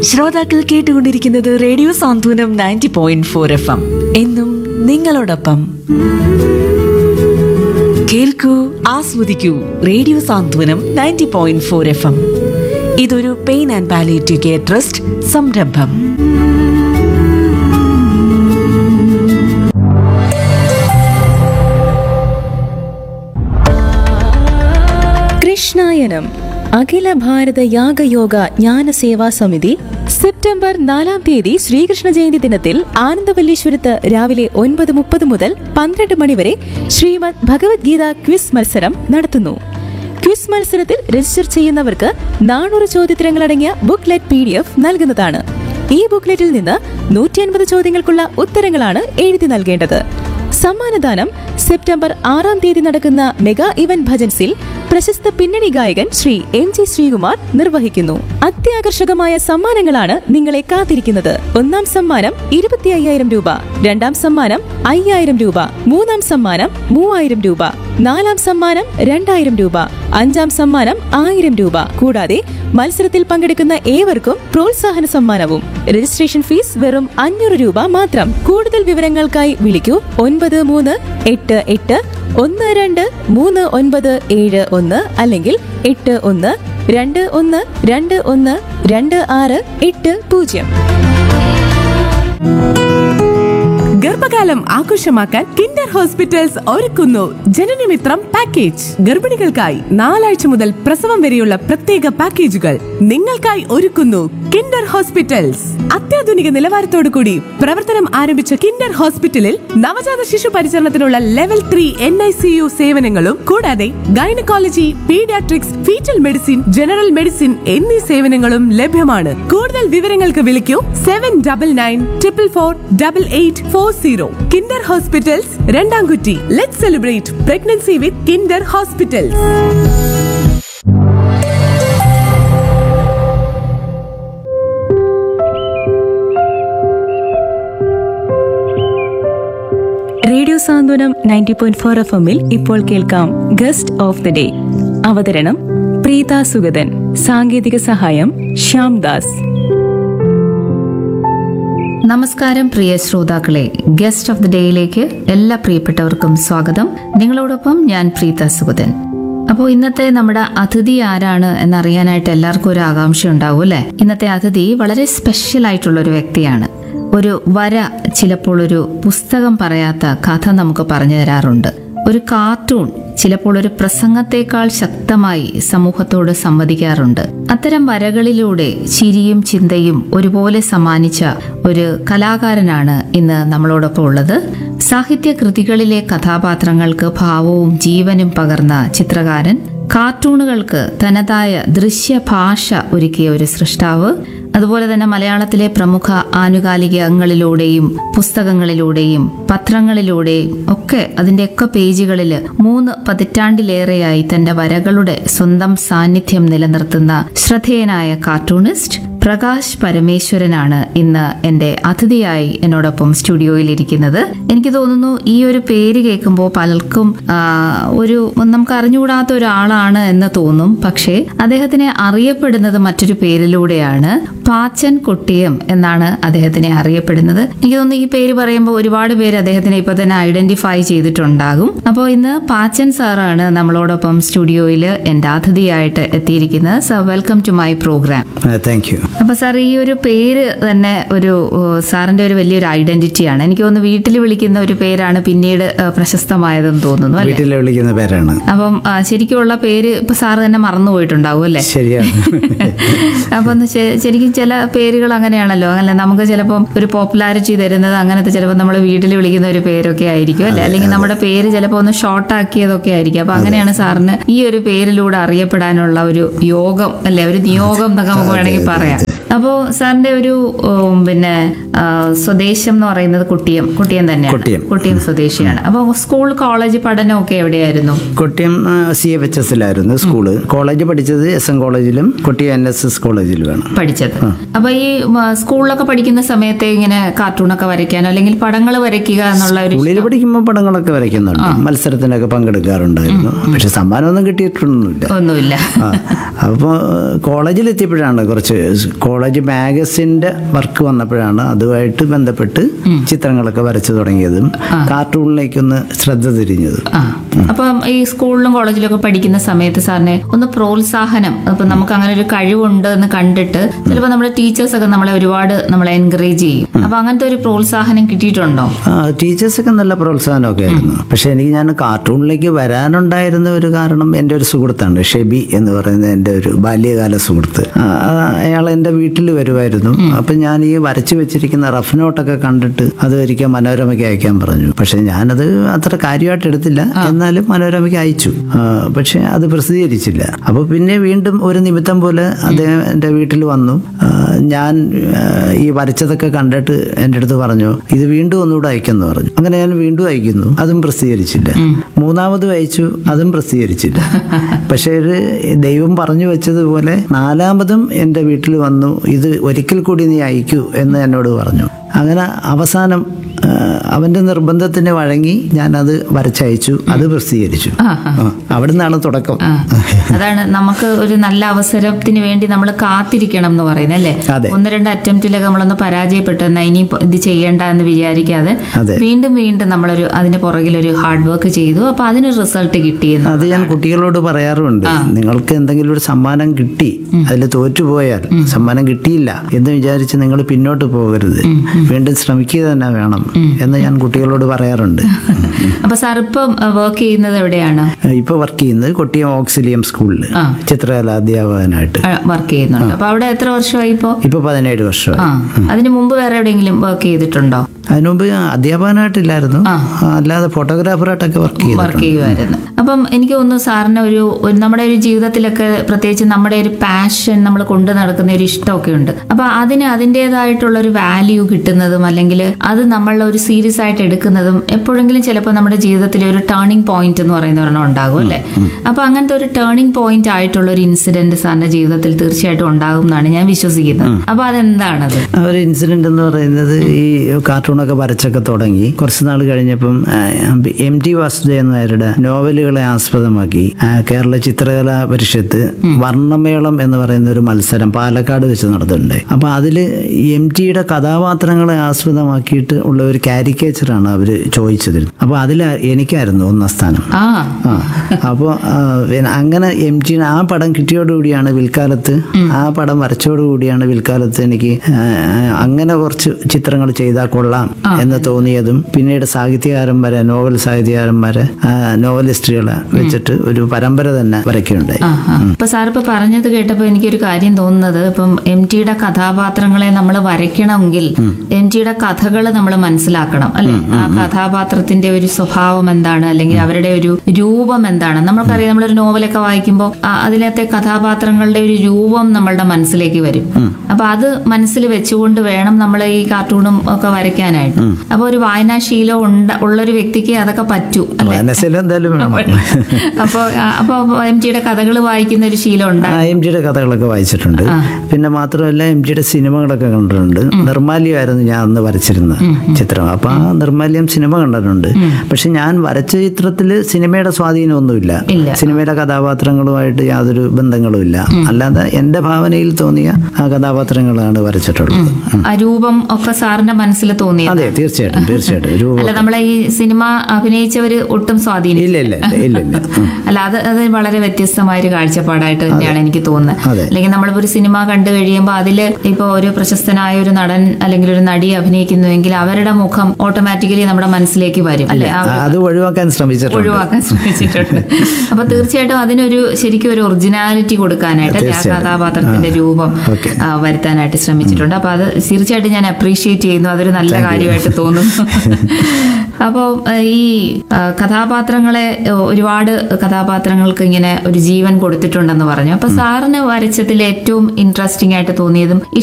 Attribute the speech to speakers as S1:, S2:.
S1: ശ്രോതാക്കൾ കേട്ടുകൊണ്ടിരിക്കുന്നത് radio Santhwanam ninety point four F M എന്നും നിങ്ങളോടൊപ്പം കേൾക്കൂ ആസ്വദിക്കൂ radio Santhwanam ninety point four F M ഇതൊരു pain and palliative care trust സംരംഭം
S2: കൃഷ്ണായനം അഖില ഭാരത യാഗയോഗ ജ്ഞാന സേവാ സമിതി സെപ്റ്റംബർ നാലാം തീയതി ശ്രീകൃഷ്ണ ജയന്തി ദിനത്തിൽ ആനന്ദവല്ലീശ്വരത്ത് രാവിലെ ഒൻപത് മുപ്പത് മുതൽ പന്ത്രണ്ട് മണിവരെ ശ്രീമദ് ഭഗവത്ഗീത ക്വിസ് മത്സരം നടത്തുന്നു ക്വിസ് മത്സരത്തിൽ രജിസ്റ്റർ ചെയ്യുന്നവർക്ക് നാനൂറ് ചോദ്യോത്തരങ്ങളടങ്ങിയ ബുക്ക്ലെറ്റ് പി ഡി എഫ് നൽകുന്നതാണ് ഈ ബുക്ക്ലെറ്റിൽ നിന്ന് നൂറ്റി അൻപത് ചോദ്യങ്ങൾക്കുള്ള ഉത്തരങ്ങളാണ് എഴുതി നൽകേണ്ടത് സമ്മാനദാനം സെപ്റ്റംബർ ആറാം തീയതി നടക്കുന്ന മെഗാ ഇവന്റ് ഭജൻസിൽ പ്രശസ്ത പിന്നണി ഗായകൻ ശ്രീ എം ജി ശ്രീകുമാർ നിർവഹിക്കുന്നു അത്യാകർഷകമായ സമ്മാനങ്ങളാണ് നിങ്ങളെ കാത്തിരിക്കുന്നത് ഒന്നാം സമ്മാനം ഇരുപത്തി അയ്യായിരം രൂപ രണ്ടാം സമ്മാനം അയ്യായിരം രൂപ മൂന്നാം സമ്മാനം മൂവായിരം രൂപ നാലാം സമ്മാനം രണ്ടായിരം രൂപ അഞ്ചാം സമ്മാനം ആയിരം രൂപ കൂടാതെ മത്സരത്തിൽ പങ്കെടുക്കുന്ന ഏവർക്കും പ്രോത്സാഹന സമ്മാനവും രജിസ്ട്രേഷൻ ഫീസ് വെറും അഞ്ഞൂറ് രൂപ മാത്രം കൂടുതൽ വിവരങ്ങൾക്കായി വിളിക്കൂ ഒൻപത് മൂന്ന് എട്ട് എട്ട് ഒന്ന് രണ്ട് മൂന്ന് ഒൻപത് ഏഴ് ഒന്ന് അല്ലെങ്കിൽ എട്ട് ഒന്ന് രണ്ട് ഒന്ന് രണ്ട് ഒന്ന് രണ്ട് ആറ് എട്ട് പൂജ്യം
S3: ഗർഭകാലം ആഘോഷമാക്കാൻ കിൻഡർ ഹോസ്പിറ്റൽസ് ഒരുക്കുന്നു ജനനമിത്രം പാക്കേജ് ഗർഭിണികൾക്കായി നാലാഴ്ച മുതൽ പ്രസവം വരെയുള്ള പ്രത്യേക പാക്കേജുകൾ നിങ്ങൾക്കായി ഒരുക്കുന്നു കിൻഡർ ഹോസ്പിറ്റൽസ് അത്യാധുനിക നിലവാരത്തോടു കൂടി പ്രവർത്തനം ആരംഭിച്ച കിൻഡർ ഹോസ്പിറ്റലിൽ നവജാത ശിശു പരിചരണത്തിനുള്ള level three N I C U സേവനങ്ങളും കൂടാതെ gynaecology paediatrics foetal medicine general medicine എന്നീ സേവനങ്ങളും ലഭ്യമാണ് കൂടുതൽ വിവരങ്ങൾക്ക് വിളിക്കൂ seven double nine triple four double eight four zero Kinder hospitals Randamkutty let celebrate pregnancy with Kinder hospitals
S2: radio Santhwanam ninety point four F എമ്മിൽ ഇപ്പോൾ കേൾക്കാം ഗസ്റ്റ് ഓഫ് ദി ഡേ അവതരണം പ്രീത സുഗതൻ സാങ്കേതിക സഹായം ശ്യാം ദാസ്
S4: നമസ്കാരം പ്രിയ ശ്രോതാക്കളെ ഗസ്റ്റ് ഓഫ് ദി ഡേയിലേക്ക് എല്ലാ പ്രിയപ്പെട്ടവർക്കും സ്വാഗതം നിങ്ങളോടൊപ്പം ഞാൻ പ്രീത സുഗതൻ അപ്പോൾ ഇന്നത്തെ നമ്മുടെ അതിഥി ആരാണ് എന്നറിയാനായിട്ട് എല്ലാവർക്കും ഒരു ആകാംക്ഷ ഉണ്ടാവും അല്ലേ ഇന്നത്തെ അതിഥി വളരെ സ്പെഷ്യൽ ആയിട്ടുള്ള ഒരു വ്യക്തിയാണ് ഒരു വര ചിലപ്പോൾ ഒരു പുസ്തകം പറയാത്ത കഥ നമുക്ക് പറഞ്ഞു തരാറുണ്ട് ഒരു കാർട്ടൂൺ ചിലപ്പോൾ ഒരു പ്രസംഗത്തെക്കാൾ ശക്തമായി സമൂഹത്തോട് സംവദിക്കാറുണ്ട് അത്തരം വരകളിലൂടെ ചിരിയും ചിന്തയും ഒരുപോലെ സമ്മാനിച്ച ഒരു കലാകാരനാണ് ഇന്ന് നമ്മളോടൊപ്പം ഉള്ളത് സാഹിത്യ കൃതികളിലെ കഥാപാത്രങ്ങൾക്ക് ഭാവവും ജീവനും പകർന്ന ചിത്രകാരൻ കാർട്ടൂണുകൾക്ക് തനതായ ദൃശ്യഭാഷ ഒരുക്കിയ ഒരു സൃഷ്ടാവ് അതുപോലെ തന്നെ മലയാളത്തിലെ പ്രമുഖ ആനുകാലികങ്ങളിലൂടെയും പുസ്തകങ്ങളിലൂടെയും പത്രങ്ങളിലൂടെയും ഒക്കെ അതിൻ്റെയൊക്കെ പേജുകളിൽ മൂന്ന് പതിറ്റാണ്ടിലേറെയായി തന്റെ വരകളുടെ സ്വന്തം സാന്നിധ്യം നിലനിർത്തുന്ന ശ്രദ്ധേയനായ കാർട്ടൂണിസ്റ്റ് പ്രകാശ് പരമേശ്വരനാണ് ഇന്ന് എൻ്റെ അതിഥിയായി എന്നോടൊപ്പം സ്റ്റുഡിയോയിൽ ഇരിക്കുന്നത് എനിക്ക് തോന്നുന്നു ഈ ഒരു പേര് കേൾക്കുമ്പോൾ പലർക്കും ആ, ഒരു നമുക്ക് അറിഞ്ഞുകൂടാത്ത ഒരാളാണ് എന്ന് തോന്നും പക്ഷേ അദ്ദേഹത്തിനെ അറിയപ്പെടുന്നത് മറ്റൊരു പേരിലൂടെയാണ് പാച്ചൻ കൊട്ടിയം എന്നാണ് അദ്ദേഹത്തിനെ അറിയപ്പെടുന്നത് എനിക്ക് തോന്നുന്നു ഈ പേര് പറയുമ്പോൾ ഒരുപാട് പേര് അദ്ദേഹത്തിനെ ഇപ്പൊ തന്നെ ഐഡന്റിഫൈ ചെയ്തിട്ടുണ്ടാകും അപ്പോൾ ഇന്ന് പാച്ചൻ സാറാണ് നമ്മളോടൊപ്പം സ്റ്റുഡിയോയിൽ എൻ്റെ അതിഥിയായിട്ട് എത്തിയിരിക്കുന്നത് sir welcome to my programme
S5: thank you
S4: അപ്പൊ സാർ ഈ ഒരു പേര് തന്നെ ഒരു ഓ, സാറിന്റെ ഒരു വലിയൊരു ഐഡന്റിറ്റിയാണ് എനിക്ക് തോന്നുന്നു വീട്ടിൽ വിളിക്കുന്ന ഒരു പേരാണ് പിന്നീട് ആ, പ്രശസ്തമായതെന്ന് തോന്നുന്നു അല്ലെ
S5: വീട്ടിൽ വിളിക്കുന്ന പേരാണ്
S4: അപ്പം ആ, ശരിക്കുമുള്ള പേര് ഇപ്പൊ സാറ് തന്നെ മറന്നുപോയിട്ടുണ്ടാവും അല്ലേ
S5: ശരിയാണ്
S4: അപ്പൊ ഒന്ന് ശ- ശരിക്കും ചില പേരുകൾ അങ്ങനെയാണല്ലോ അല്ലെ നമുക്ക് ചിലപ്പം ഒരു പോപ്പുലാരിറ്റി തരുന്നത് അങ്ങനത്തെ ചിലപ്പോൾ നമ്മൾ വീട്ടിൽ വിളിക്കുന്ന ഒരു പേരൊക്കെ ആയിരിക്കും അല്ലെ അല്ലെങ്കിൽ നമ്മുടെ പേര് ചിലപ്പോൾ ഒന്ന് ഷോർട്ട് ആക്കിയതൊക്കെ ആയിരിക്കും അപ്പൊ അങ്ങനെയാണ് സാറിന് ഈ ഒരു പേരിലൂടെ അറിയപ്പെടാനുള്ള ഒരു യോഗം അല്ലെ ഒരു നിയോഗം എന്നൊക്കെ നമുക്ക് വേണമെങ്കിൽ പറയാം അപ്പോ സാറിന്റെ ഒരു ഉം, പിന്നെ ആ, സ്വദേശം എന്ന് പറയുന്നത് കുട്ടിയം കുട്ടിയം തന്നെയാണ്
S5: കുട്ടിയം.
S4: കുട്ടിയം സ്വദേശിയാണ് അപ്പൊ സ്കൂൾ കോളേജ് പഠനമൊക്കെ എവിടെയായിരുന്നു
S5: കൊട്ടിയം സി എഫ് എച്ച് എസിലായിരുന്നു സ്കൂള് കോളേജ് പഠിച്ചത് എസ് എൻ കോളേജിലും കൊട്ടിയം എൻ എസ് എസ് കോളേജിലുമാണ്
S4: പഠിച്ചത് അപ്പൊ ഈ മ, സ്കൂളിലൊക്കെ പഠിക്കുന്ന സമയത്ത് ഇങ്ങനെ കാർട്ടൂണൊക്കെ വരയ്ക്കാനോ അല്ലെങ്കിൽ പടങ്ങൾ വരയ്ക്കുക എന്നുള്ള ഒരു
S5: സ്കൂളിൽ പഠിക്കുമ്പോൾ പടങ്ങളൊക്കെ വരയ്ക്കുന്നുണ്ട് മത്സരത്തിനൊക്കെ പങ്കെടുക്കാറുണ്ടായിരുന്നു പക്ഷെ സമ്മാനമൊന്നും കിട്ടിയിട്ടൊന്നുമില്ല
S4: ഒന്നുമില്ല
S5: ആ അപ്പോൾ കോളേജിൽ എത്തിയപ്പോഴാണ് കുറച്ച് കോളേജ് കോളേജ് മാഗസിൻ്റെ വർക്ക് വന്നപ്പോഴാണ് അതുമായിട്ട് ബന്ധപ്പെട്ട് ചിത്രങ്ങളൊക്കെ വരച്ചു തുടങ്ങിയതും കാർട്ടൂണിലേക്കൊന്ന് ശ്രദ്ധ തിരിഞ്ഞതും
S4: ആ അപ്പം ഈ സ്കൂളിലും കോളേജിലും ഒക്കെ പഠിക്കുന്ന സമയത്ത് സാറിനെ ഒന്ന് പ്രോത്സാഹനം ഇപ്പൊ നമുക്ക് അങ്ങനെ ഒരു കഴിവുണ്ട് എന്ന് കണ്ടിട്ട് ചിലപ്പോൾ നമ്മുടെ ടീച്ചേഴ്സ് ഒക്കെ നമ്മളെ ഒരുപാട് നമ്മളെ എൻകറേജ് ചെയ്യും അപ്പൊ അങ്ങനത്തെ ഒരു പ്രോത്സാഹനം കിട്ടിയിട്ടുണ്ടോ
S5: ആ ടീച്ചേഴ്സൊക്കെ നല്ല പ്രോത്സാഹനമൊക്കെ ആയിരുന്നു പക്ഷെ എനിക്ക് ഞാൻ കാർട്ടൂണിലേക്ക് വരാനുണ്ടായിരുന്ന ഒരു കാരണം എൻ്റെ ഒരു സുഹൃത്താണ് ഷെബി എന്ന് പറയുന്ന എൻ്റെ ഒരു ബാല്യകാല സുഹൃത്ത് ആ, ആ, അയാൾ എൻ്റെ വീട്ടിൽ വരുമായിരുന്നു അപ്പം ഞാൻ ഈ വരച്ചു വെച്ചിരിക്കുന്ന റഫ് നോട്ടൊക്കെ കണ്ടിട്ട് അത് ഒരിക്കൽ മനോരമയ്ക്ക് അയക്കാൻ പറഞ്ഞു പക്ഷെ ഞാനത് അത്ര കാര്യമായിട്ട് എടുത്തില്ല എന്നാലും മനോരമയ്ക്ക് അയച്ചു ആ, പക്ഷെ അത് പ്രസിദ്ധീകരിച്ചില്ല അപ്പോൾ പിന്നെ വീണ്ടും ഒരു നിമിത്തം പോലെ അദ്ദേഹം എൻ്റെ വീട്ടിൽ വന്നു ആ, ഞാൻ ആ, ഈ വരച്ചതൊക്കെ കണ്ടിട്ട് എൻ്റെ അടുത്ത് പറഞ്ഞു ഇത് വീണ്ടും ഒന്നുകൂടെ അയക്കെന്ന് പറഞ്ഞു അങ്ങനെ ഞാൻ വീണ്ടും അയക്കുന്നു അതും പ്രസിദ്ധീകരിച്ചില്ല മൂന്നാമതും അയച്ചു അതും പ്രസിദ്ധീകരിച്ചില്ല പക്ഷേ ഒരു ദൈവം പറഞ്ഞു വെച്ചതുപോലെ നാലാമതും എൻ്റെ വീട്ടിൽ വന്നു ഇത് ഒരിക്കൽ കൂടി നീ അയക്കൂ എന്ന് എന്നോട് പറഞ്ഞു അങ്ങനെ അവസാനം ആ, അവൻ്റെ നിർബന്ധത്തിന് വഴങ്ങി ഞാനത് വരച്ചയച്ചു അത് പ്രസിദ്ധീകരിച്ചു ആ, അവിടെ നിന്നാണ് തുടക്കം
S4: ആ. അതാണ് നമുക്ക് ഒരു നല്ല അവസരത്തിന് വേണ്ടി നമ്മൾ കാത്തിരിക്കണം എന്ന് പറയുന്നത് അല്ലേ
S5: അതെ.
S4: ഒന്ന് രണ്ട് അറ്റംപ്റ്റിലൊക്കെ നമ്മളൊന്ന് പരാജയപ്പെട്ടു എന്നാ ഇനി ഇപ്പൊ ഇത് ചെയ്യണ്ട എന്ന് വിചാരിക്കാതെ
S5: അതെ.
S4: വീണ്ടും വീണ്ടും നമ്മളൊരു അതിന് പുറകിൽ ഒരു ഹാർഡ് വർക്ക് ചെയ്തു അപ്പൊ അതിന് റിസൾട്ട് കിട്ടിയെന്ന്
S5: അത് ഞാൻ കുട്ടികളോട് പറയാറുണ്ട് നിങ്ങൾക്ക് എന്തെങ്കിലും ഒരു സമ്മാനം കിട്ടി അതിൽ തോറ്റുപോയാൽ സമ്മാനം കിട്ടിയില്ല എന്ന് വിചാരിച്ച് നിങ്ങൾ പിന്നോട്ട് പോകരുത് വീണ്ടും ശ്രമിക്കുക തന്നെ വേണം എന്ന് ഞാൻ കുട്ടികളോട് പറയാറുണ്ട്
S4: അപ്പൊ സാർ ഇപ്പം വർക്ക് ചെയ്യുന്നത് എവിടെയാണ്
S5: ഇപ്പൊ വർക്ക് ചെയ്യുന്നത് കൊട്ടിയം ഓക്സിലിയം സ്കൂളിൽ
S4: ആ.
S5: ചിത്രകല അധ്യാപകനായിട്ട്
S4: വർക്ക് ചെയ്യുന്നുണ്ട് അപ്പൊ അവിടെ എത്ര വർഷമായി ഇപ്പോ
S5: ഇപ്പൊ പതിനേഴ് വർഷമായി
S4: ആ അതിന് മുമ്പ് വേറെ എവിടെയെങ്കിലും വർക്ക് ചെയ്തിട്ടുണ്ടോ
S5: അതിനുമുമ്പ് അധ്യാപകനായിട്ടില്ലായിരുന്നു അല്ലാതെ ഫോട്ടോഗ്രാഫറായിട്ടൊക്കെ വർക്ക് ചെയ്തു
S4: വർക്ക് ചെയ്യുമായിരുന്നു അപ്പം എനിക്ക് തോന്നുന്നു സാറിന് ഒരു ഒരു നമ്മുടെ ഒരു ജീവിതത്തിലൊക്കെ പ്രത്യേകിച്ച് നമ്മുടെ ഒരു പാഷൻ നമ്മൾ കൊണ്ടു നടക്കുന്ന ഒരു ഇഷ്ടമൊക്കെ ഉണ്ട് അപ്പൊ അതിന് അതിൻ്റെതായിട്ടുള്ള ഒരു വാല്യൂ കിട്ടുന്നതും അല്ലെങ്കിൽ അത് നമ്മൾ ഒരു സീരിയസ് ആയിട്ട് എടുക്കുന്നതും എപ്പോഴെങ്കിലും ചിലപ്പോൾ നമ്മുടെ ജീവിതത്തിലെ ഒരു ടേണിംഗ് പോയിന്റ് എന്ന് പറയുന്ന ഒരെണ്ണം ഉണ്ടാകും അല്ലേ അപ്പൊ അങ്ങനത്തെ ഒരു ടേണിംഗ് പോയിന്റ് ആയിട്ടുള്ള ഒരു ഇൻസിഡന്റ് സാറിന്റെ ജീവിതത്തിൽ തീർച്ചയായിട്ടും ഉണ്ടാകും എന്നാണ് ഞാൻ വിശ്വസിക്കുന്നത് അപ്പൊ അതെന്താണത്
S5: ആ ഒരു ഇൻസിഡന്റ് എന്ന് പറയുന്നത് ഈ കാർട്ടൂണൊക്കെ വരച്ചൊക്കെ തുടങ്ങി കുറച്ച് നാൾ കഴിഞ്ഞപ്പം എം ടി വാസുദേവൻ നായരുടെ നോവലുകളെ ആസ്പദമാക്കി ആ, കേരള ചിത്രകലാ പരിഷത്ത് വർണ്ണമേളം എന്ന് പറയുന്ന ഒരു മത്സരം പാലക്കാട് വെച്ച് നടത്തുന്നുണ്ട് അപ്പൊ അതില് എം ടിയുടെ കഥാപാത്രങ്ങളെ ആസ്പദമാക്കിയിട്ട് ഉള്ള ഒരു കാരിക്കേച്ചറാണ് അവര് ചോദിച്ചത് അപ്പൊ അതിൽ എനിക്കായിരുന്നു ഒന്നാം സ്ഥാനം
S4: ആ
S5: ആ അപ്പോൾ അങ്ങനെ എം ടി ആ പടം കിട്ടിയോടുകൂടിയാണ് പിൽക്കാലത്ത് ആ പടം വരച്ചോടുകൂടിയാണ് പിൽക്കാലത്ത് എനിക്ക് ആ, അങ്ങനെ കുറച്ച് ചിത്രങ്ങൾ ചെയ്താൽ കൊള്ളാം എന്ന് തോന്നിയതും പിന്നീട് സാഹിത്യകാരന്മാരെ നോവൽ സാഹിത്യകാരന്മാരെ ആ, നോവലിസ്റ്റുകളെ വെച്ചിട്ട് ഒരു പരമ്പര തന്നെ വരയ്ക്കുകയുണ്ടായി
S4: ആ, ആ. ഇപ്പൊ സാർ ഇപ്പൊ പറഞ്ഞത് കേട്ടപ്പോ എനിക്കൊരു കാര്യം തോന്നുന്നത് ഇപ്പം എം ടിയുടെ കഥാപാത്രങ്ങളെ നമ്മൾ വരയ്ക്കണമെങ്കിൽ എം ടിയുടെ കഥകൾ നമ്മൾ മനസ്സിലാക്കണം അല്ലെ ആ കഥാപാത്രത്തിന്റെ ഒരു സ്വഭാവം എന്താണ് അല്ലെങ്കിൽ അവരുടെ ഒരു രൂപം എന്താണ് നമ്മൾക്കറിയാം നമ്മളൊരു നോവലൊക്കെ വായിക്കുമ്പോൾ അതിലത്തെ കഥാപാത്രങ്ങളുടെ ഒരു രൂപം നമ്മളുടെ മനസ്സിലേക്ക് വരും അപ്പൊ അത് മനസ്സിൽ വെച്ചുകൊണ്ട് വേണം നമ്മൾ ഈ കാർട്ടൂണും ഒക്കെ വരയ്ക്കാനായിട്ട് അപ്പൊ ഒരു വായനാശീലം ഉണ്ട ഉള്ളൊരു വ്യക്തിക്ക് അതൊക്കെ പറ്റൂ അല്ലെ
S5: മനസ്സിൽ എന്തായാലും വേണം
S4: അപ്പൊ അപ്പൊ എം ടിയുടെ കഥകൾ വായിക്കുന്ന ഒരു ശീലം ഉണ്ട്
S5: ആ എം ജിയുടെ കഥകളൊക്കെ വായിച്ചിട്ടുണ്ട് പിന്നെ മാത്രമല്ല എം ജിയുടെ സിനിമകളൊക്കെ കണ്ടിട്ടുണ്ട് നിർമാല്യമായിരുന്നു ഞാൻ അന്ന് വരച്ചിരുന്ന ചിത്രം അപ്പൊ ആ നിർമാല്യം സിനിമ കണ്ടിട്ടുണ്ട് പക്ഷെ ഞാൻ വരച്ച ചിത്രത്തിൽ സിനിമയുടെ സ്വാധീനമൊന്നുമില്ല
S4: ഇല്ല.
S5: സിനിമയിലെ കഥാപാത്രങ്ങളുമായിട്ട് യാതൊരു ബന്ധങ്ങളുമില്ല അല്ലാതെ എൻ്റെ ഭാവനയിൽ തോന്നിയ ആ കഥാപാത്രങ്ങളാണ് വരച്ചിട്ടുള്ളത്
S4: ആ രൂപം ഒക്കെ സാറിന്റെ മനസ്സിൽ തോന്നിയത്
S5: അതെ തീർച്ചയായിട്ടും തീർച്ചയായിട്ടും രൂപം
S4: അല്ല നമ്മളെ ഈ സിനിമ അഭിനയിച്ചവര് ഒട്ടും സ്വാധീനം
S5: ഇല്ല ഇല്ല ഇല്ല ഇല്ല ഇല്ല ഉം.
S4: അല്ല അത് അത് വളരെ വ്യത്യസ്തമായ ഒരു കാഴ്ചപ്പാടായിട്ട് തന്നെയാണ് എനിക്ക് തോന്നുന്നത്
S5: അതെ.
S4: അല്ലെങ്കിൽ നമ്മളിപ്പോ ഒരു സിനിമ കണ്ടു കഴിയുമ്പോൾ അതില് ഇപ്പൊ ഒരു പ്രശസ്തനായ ഒരു നടൻ അല്ലെങ്കിൽ ഒരു നടി അഭിനയിക്കുന്നുവെങ്കിൽ അവരുടെ മുഖം ഓട്ടോമാറ്റിക്കലി നമ്മുടെ മനസ്സിലേക്ക് വരും അല്ലെ ആ
S5: ആ, അത് ഒഴിവാക്കാൻ ശ്രമിച്ചിട്ടുണ്ട്
S4: ഒഴിവാക്കാൻ ശ്രമിച്ചിട്ടുണ്ട് അപ്പൊ തീർച്ചയായിട്ടും അതിനൊരു ശരിക്കും ഒരു ഒറിജിനാലിറ്റി കൊടുക്കാനായിട്ട് അല്ലേ, ആ
S5: തീർച്ചയായിട്ടും.
S4: കഥാപാത്രത്തിന്റെ രൂപം
S5: ഓക്കെ.
S4: ആ, വരുത്താനായിട്ട് ശ്രമിച്ചിട്ടുണ്ട് അപ്പൊ അത് തീർച്ചയായിട്ടും ഞാൻ അപ്രീഷിയേറ്റ് ചെയ്യുന്നു അതൊരു നല്ല കാര്യമായിട്ട് തോന്നുന്നു അപ്പോൾ ഈ ആ, കഥാപാത്രങ്ങളെ ആ, ഒരുപാട് കഥാപാത്രങ്ങൾക്ക് ഇങ്ങനെ ഒരു ജീവൻ കൊടുത്തിട്ടുണ്ടെന്ന് പറഞ്ഞു അപ്പൊ സാറിന് വരച്ചതിൽ ഏറ്റവും ഇൻട്രസ്റ്റിംഗ് ആയിട്ട് തോന്നിയതും